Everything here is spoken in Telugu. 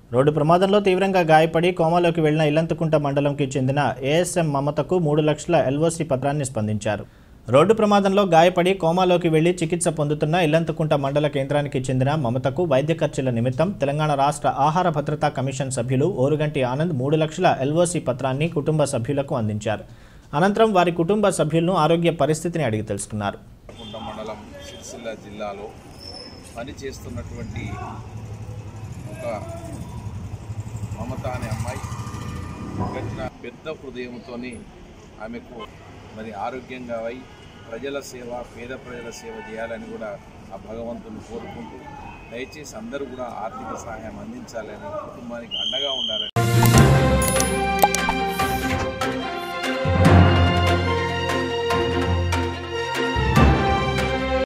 రోడ్డు ప్రమాదంలో తీవ్రంగా గాయపడి కోమాలోకి వెళ్లిన ఇల్లంతకుంట మండలంకి చెందిన ఏఎస్ఎం మమతకు మూడు లక్షల ఎల్ఓసి పత్రాన్ని స్పందించారు రోడ్డు ప్రమాదంలో గాయపడి కోమాలోకి వెళ్లి చికిత్స పొందుతున్న ఇల్లంతకుంట మండల కేంద్రానికి చెందిన మమతకు వైద్య ఖర్చుల నిమిత్తం తెలంగాణ రాష్ట్ర ఆహార భద్రతా కమిషన్ సభ్యులు ఓరుగంటి ఆనంద్ మూడు లక్షల ఎల్ఓసి పత్రాన్ని కుటుంబ సభ్యులకు అందించారు అనంతరం వారి కుటుంబ సభ్యులను ఆరోగ్య పరిస్థితిని అడిగి తెలుసుకున్నారు కుంట మండలం సిరిసిల్ల జిల్లాలో పనిచేస్తున్నటువంటి ఒక మమత అనే అమ్మాయి గడిచిన పెద్ద హృదయంతో ఆమెకు మరి ఆరోగ్యంగా అయి ప్రజల సేవ పేద ప్రజల సేవ చేయాలని కూడా ఆ భగవంతుని కోరుకుంటూ దయచేసి అందరూ కూడా ఆర్థిక సహాయం అందించాలని కుటుంబానికి అండగా ఉండాలని